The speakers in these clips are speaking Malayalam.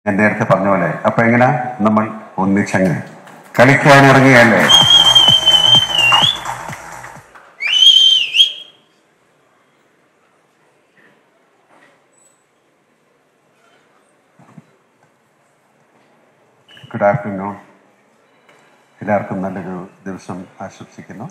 ഞാൻ നേരത്തെ പറഞ്ഞ പോലെ അപ്പൊ എങ്ങനെ നമ്മൾ ഒന്നിച്ചങ്ങ് കളിക്കാൻ ഇറങ്ങിയല്ലേ ഗുഡ് ആഫ്റ്റർനൂൺ എല്ലാവർക്കും നല്ലൊരു ദിവസം ആശംസിക്കുന്നു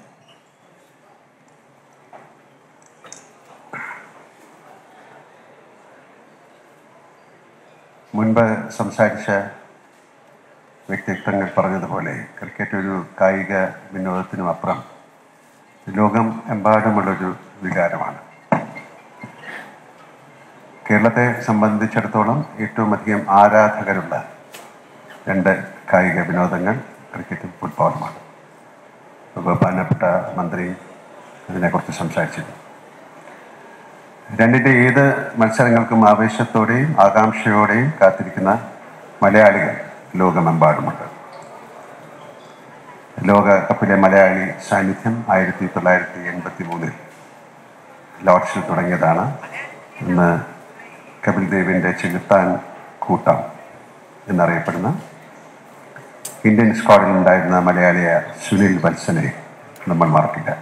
മുൻപ് സംസാരിച്ച വ്യക്തിത്വങ്ങൾ പറഞ്ഞതുപോലെ ക്രിക്കറ്റ് ഒരു കായിക വിനോദത്തിനും അപ്പുറം ലോകം എമ്പാടുമുള്ളൊരു വികാരമാണ് കേരളത്തെ സംബന്ധിച്ചിടത്തോളം ഏറ്റവും അധികം ആരാധകരുള്ള രണ്ട് കായിക വിനോദങ്ങൾ ക്രിക്കറ്റും ഫുട്ബോളുമാണ് ബഹുമാനപ്പെട്ട മന്ത്രി ഇതിനെക്കുറിച്ച് സംസാരിച്ചിരുന്നു രണ്ടിന്റെ ഏത് മത്സരങ്ങൾക്കും ആവേശത്തോടെയും ആകാംക്ഷയോടെയും കാത്തിരിക്കുന്ന മലയാളികൾ ലോകമെമ്പാടുമുണ്ട് ലോകകപ്പിലെ മലയാളി സാന്നിധ്യം ആയിരത്തി തൊള്ളായിരത്തി എൺപത്തി മൂന്നിൽ ലോഡ്സിൽ തുടങ്ങിയതാണ് ഇന്ന് കപിൽ ദേവിന്റെ ചെലുത്താൻ കൂട്ടം എന്നറിയപ്പെടുന്ന ഇന്ത്യൻ സ്ക്വാഡിൽ ഉണ്ടായിരുന്ന മലയാളിയ സുനിൽ വത്സനെ നമ്മൾ മറക്കില്ല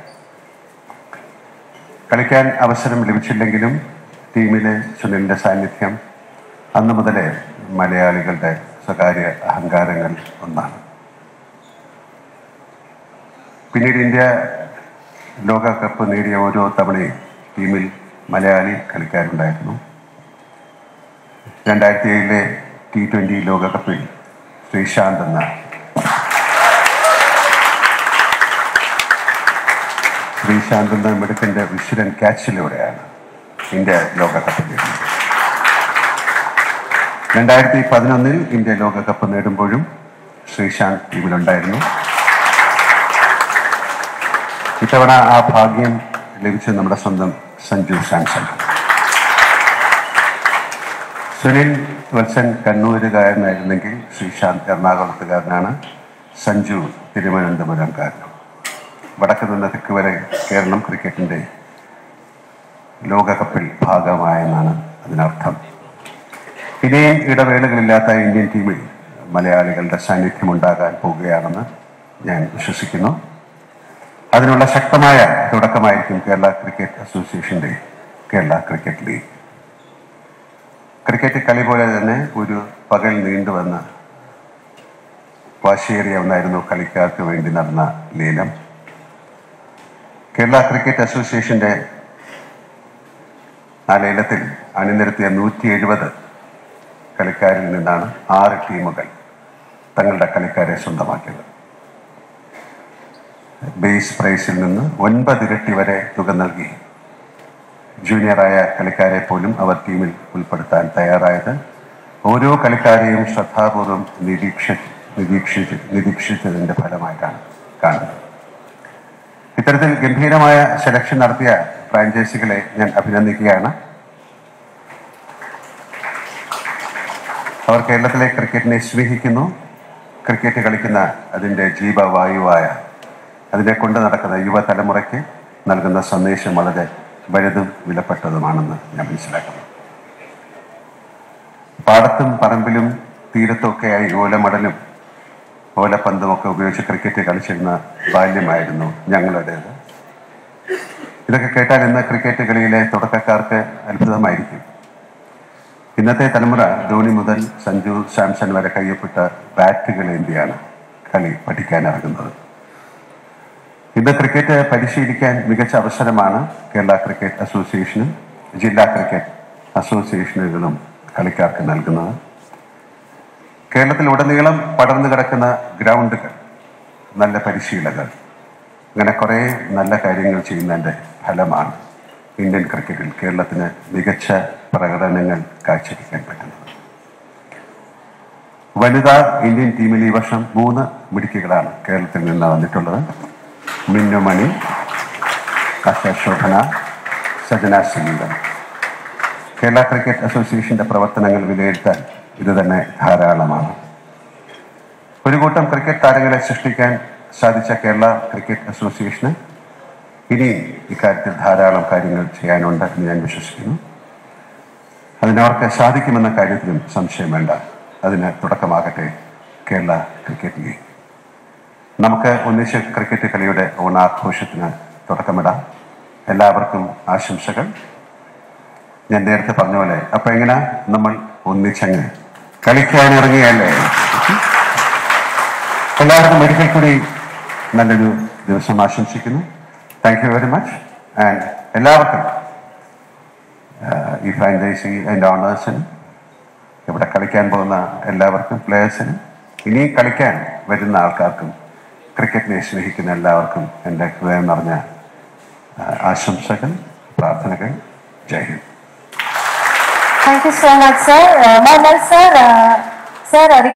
കളിക്കാൻ അവസരം ലഭിച്ചില്ലെങ്കിലും ടീമിലെ സുനിലിന്റെ സാന്നിധ്യം അന്നു മുതലേ മലയാളികളുടെ സ്വകാര്യ അഹങ്കാരങ്ങൾ ഒന്നാണ് പിന്നീട് ഇന്ത്യ ലോകകപ്പ് നേടിയ ഓരോ തവണയും ടീമിൽ മലയാളി കളിക്കാരുണ്ടായിരുന്നു രണ്ടായിരത്തി ഏഴിലെ ടി ട്വന്റി ലോകകപ്പിൽ ശ്രീശാന്ത് എന്ന ശ്രീശാന്ത് എന്ന മിടുക്കന്റെ വിശ്വരൻ ക്യാച്ചിലൂടെയാണ് ഇന്ത്യ ലോകകപ്പ് നേടുന്നത് രണ്ടായിരത്തി പതിനൊന്നിൽ ഇന്ത്യ ലോകകപ്പ് നേടുമ്പോഴും ശ്രീശാന്ത് ടീമിലുണ്ടായിരുന്നു ഇത്തവണ ആ ഭാഗ്യം ലഭിച്ചത് നമ്മുടെ സ്വന്തം സഞ്ജു സാംസൺ സുനിൽ വത്സൻ കണ്ണൂരുകാരനായിരുന്നെങ്കിൽ ശ്രീശാന്ത് എറണാകുളത്തുകാരനാണ് സഞ്ജു തിരുവനന്തപുരംകാരനും വടക്ക് നിന്ന് തെക്ക് വരെ കേരളം ക്രിക്കറ്റിന്റെ ലോകകപ്പിൽ ഭാഗമായെന്നാണ് അതിനർത്ഥം ഇനിയും ഇടവേളകളില്ലാത്ത ഇന്ത്യൻ ടീമിൽ മലയാളികളുടെ സാന്നിധ്യം ഉണ്ടാകാൻ പോവുകയാണെന്ന് ഞാൻ വിശ്വസിക്കുന്നു അതിനുള്ള ശക്തമായ തുടക്കമായിരിക്കും കേരള ക്രിക്കറ്റ് അസോസിയേഷന്റെ കേരള ക്രിക്കറ്റ് ലീഗ് ക്രിക്കറ്റ് കളി പോലെ തന്നെ ഒരു പകൽ നീണ്ടുവന്ന വാശിയേറിയ ഒന്നായിരുന്നു കളിക്കാർക്ക് വേണ്ടി നടന്ന ലേലം കേരള ക്രിക്കറ്റ് അസോസിയേഷന്റെ ആ ലേലത്തിൽ അണിനിരത്തിയ നൂറ്റി എഴുപത് കളിക്കാരിൽ നിന്നാണ് ആറ് ടീമുകൾ തങ്ങളുടെ കളിക്കാരെ സ്വന്തമാക്കിയത് ബേസ് പ്രൈസിൽ നിന്ന് ഒൻപത് ഇരട്ടി വരെ തുക നൽകി ജൂനിയറായ കളിക്കാരെ പോലും അവർ ടീമിൽ ഉൾപ്പെടുത്താൻ തയ്യാറായത് ഓരോ കളിക്കാരെയും ശ്രദ്ധാപൂർവം നിരീക്ഷ നിരീക്ഷിച്ച് നിരീക്ഷിച്ചതിന്റെ ഫലമായിട്ടാണ് കാണുന്നത് ഇത്തരത്തിൽ ഗംഭീരമായ സെലക്ഷൻ നടത്തിയ ഫ്രാഞ്ചൈസികളെ ഞാൻ അഭിനന്ദിക്കുകയാണ് അവർ കേരളത്തിലെ ക്രിക്കറ്റിനെ സ്നേഹിക്കുന്നു ക്രിക്കറ്റ് കളിക്കുന്ന അതിൻ്റെ ജീവവായുവായ അതിനെ കൊണ്ട് നടക്കുന്ന യുവതലമുറയ്ക്ക് നൽകുന്ന സന്ദേശം വളരെ വലുതും വിലപ്പെട്ടതുമാണെന്ന് ഞാൻ മനസ്സിലാക്കുന്നു പാടത്തും പറമ്പിലും തീരത്തൊക്കെയായി ഓലമടലും ഓലപ്പന്തുമൊക്കെ ഉപയോഗിച്ച് ക്രിക്കറ്റ് കളിച്ചിരുന്ന ബാല്യമായിരുന്നു ഞങ്ങളുടേത് ഇതൊക്കെ കേട്ടാൽ ഇന്ന് ക്രിക്കറ്റ് കളിയിലെ തുടക്കക്കാർക്ക് അത്ഭുതമായിരിക്കും ഇന്നത്തെ തലമുറ ധോണി മുതൽ സഞ്ജു സാംസൺ വരെ കയ്യൊപ്പിട്ട ബാറ്റുകളേന്തിയാണ് കളി പഠിക്കാൻ ഇറങ്ങുന്നത് ഇന്ന് ക്രിക്കറ്റ് പരിശീലിക്കാൻ മികച്ച അവസരമാണ് കേരള ക്രിക്കറ്റ് അസോസിയേഷനും ജില്ലാ ക്രിക്കറ്റ് അസോസിയേഷനുകളും കളിക്കാർക്ക് നൽകുന്നത് കേരളത്തിൽ ഉടനീളം പടർന്നു കിടക്കുന്ന ഗ്രൗണ്ടുകൾ നല്ല പരിശീലകർ അങ്ങനെ കുറേ നല്ല കാര്യങ്ങൾ ചെയ്യുന്നതിൻ്റെ ഫലമാണ് ഇന്ത്യൻ ക്രിക്കറ്റിൽ കേരളത്തിന് മികച്ച പ്രകടനങ്ങൾ കാഴ്ചവെക്കാൻ പറ്റുന്നത് വനിതാ ഇന്ത്യൻ ടീമിൽ ഈ വർഷം മൂന്ന് മിടുക്കികളാണ് കേരളത്തിൽ നിന്ന് വന്നിട്ടുള്ളത് മിന്നുമണി അശോഭന സജന സംഗീതം കേരള ക്രിക്കറ്റ് അസോസിയേഷന്റെ പ്രവർത്തനങ്ങൾ വിലയിരുത്താൻ ഇത് തന്നെ ധാരാളമാണ് ഒരു കൂട്ടം ക്രിക്കറ്റ് താരങ്ങളെ സൃഷ്ടിക്കാൻ സാധിച്ച കേരള ക്രിക്കറ്റ് അസോസിയേഷന് ഇനി ഇക്കാര്യത്തിൽ ധാരാളം കാര്യങ്ങൾ ചെയ്യാനുണ്ട് എന്ന് ഞാൻ വിശ്വസിക്കുന്നു അതിനവർക്ക് സാധിക്കുമെന്ന കാര്യത്തിലും സംശയം വേണ്ട അതിന് തുടക്കമാകട്ടെ കേരള ക്രിക്കറ്റ് ലീഗ് നമുക്ക് ഒന്നിച്ച് ക്രിക്കറ്റ് കളിയുടെ ഓണാഘോഷത്തിന് തുടക്കമിടാം എല്ലാവർക്കും ആശംസകൾ ഞാൻ നേരത്തെ പറഞ്ഞ പോലെ അപ്പൊ എങ്ങനെ നമ്മൾ ഒന്നിച്ചങ്ങ് കളിക്കാൻ ഇറങ്ങിയല്ലേ എല്ലാവർക്കും ഒരിക്കൽ കൂടി നല്ലൊരു ദിവസം ആശംസിക്കുന്നു thank you very much and എല്ലാവർക്കും ആഹ്, ഈ ഫ്രാഞ്ചൈസി അതിൻ്റെ ഓണേഴ്സിനും ഇവിടെ കളിക്കാൻ പോകുന്ന എല്ലാവർക്കും പ്ലേയേഴ്സിനും ഇനി കളിക്കാൻ വരുന്ന ആൾക്കാർക്കും ക്രിക്കറ്റിനെ സ്നേഹിക്കുന്ന എല്ലാവർക്കും എൻ്റെ ഹൃദയം നിറഞ്ഞ ആഹ്, ആശംസകൾ പ്രാർത്ഥനകൾ ജയ് Hind Thank you so much, sir. Uh, Mohammed, sir, uh, sir, uh,